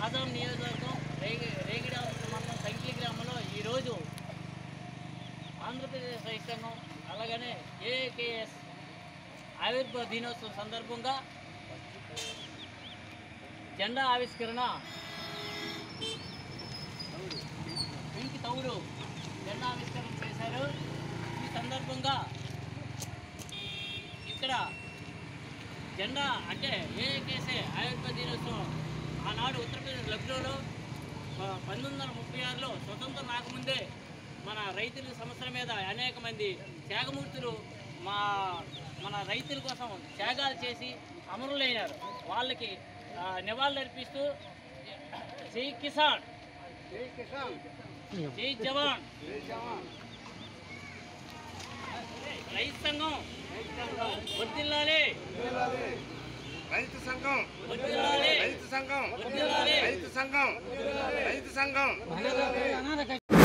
ఆదం నియోజకవర్గం రేగి రేగిడ మండలం సంఖ్య గ్రామంలో ఈరోజు ఆంధ్రప్రదేశ్ రైతు సంఘం అలాగనే ఏకేఎస్ ఆవిర్భావ దినోత్సవం సందర్భంగా జెండా ఆవిష్కరణ పింక్ తౌడు జెండా ఆవిష్కరణ చేశారు ఈ సందర్భంగా ఇక్కడ జెండా అంటే ఏకేసే ఆవిర్భావ దినోత్సవం ఆనాడు ఉత్తరప్రదేశ్ లక్నోలో ఆ, పంతొమ్మిది వందల ముప్పై ఆరులో స్వతంత్రం రాకముందే మన రైతుల సమస్యల మీద అనేక మంది త్యాగమూర్తులు మా మన రైతుల కోసం త్యాగాలు చేసి అమరులైనారు వాళ్ళకి ఆ, నివాళులర్పిస్తూ జై కిసాన్ జై జవాన్ రైతు సంఘం వర్దిల్లాలి రైతు సంఘం వర్దిల్లాలి రైతు సంఘం వర్దిల్లాలి రైతు సంఘం రైతు సంఘం